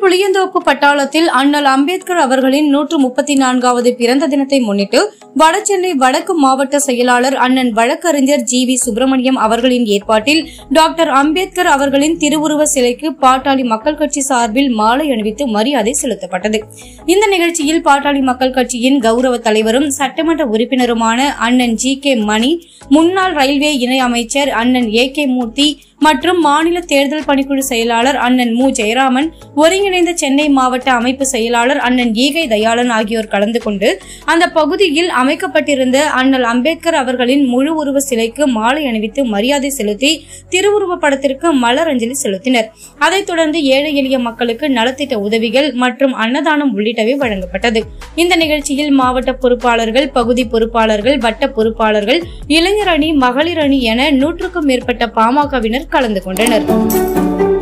புளியந்தோப்பு பட்டாளத்தில் அண்ணல் அம்பேத்கர் அவர்களின் நூற்று முப்பத்தி நான்காவது பிறந்த தினத்தை முன்னிட்டு வடசென்னை வடக்கு மாவட்ட செயலாளர் அண்ணன் வழக்கறிஞர் ஜி வி சுப்பிரமணியம் அவர்களின் ஏற்பாட்டில் டாக்டர் அம்பேத்கர் அவர்களின் திருவுருவ சிலைக்கு பாட்டாளி மக்கள் கட்சி சார்பில் மாலை அணிவித்து மரியாதை செலுத்தப்பட்டது இந்த நிகழ்ச்சியில் பாட்டாளி மக்கள் கட்சியின் கௌரவ தலைவரும் சட்டமன்ற உறுப்பினருமான அண்ணன் ஜி கே மணி முன்னாள் ரயில்வே இணை அமைச்சர் அண்ணன் ஏ கே மூர்த்தி மற்றும் மாநில தேர்தல் பணிக்குழு செயலாளர் அண்ணன் மு ஜெயராமன் ஒருங்கிணைந்த சென்னை மாவட்ட அமைப்பு செயலாளர் அண்ணன் ஈகை தயாளன் ஆகியோர் கலந்து கொண்டு அந்த பகுதியில் அமைக்கப்பட்டிருந்த அண்ணல் அம்பேத்கர் அவர்களின் முழு உருவ சிலைக்கு மாலை அணிவித்து மரியாதை செலுத்தி திருவுருவ படத்திற்கு மலர் அஞ்சலி செலுத்தினர் அதைத் தொடர்ந்து ஏழை எளிய மக்களுக்கு நலத்திட்ட உதவிகள் மற்றும் அன்னதானம் உள்ளிட்டவை வழங்கப்பட்டது இந்த நிகழ்ச்சியில் மாவட்ட பொறுப்பாளர்கள் பகுதி பொறுப்பாளர்கள் வட்ட பொறுப்பாளர்கள் இளைஞர் அணி மகளிர் அணி என நூற்றுக்கும் மேற்பட்ட பாமகவினர் கலந்து கொண்டனர்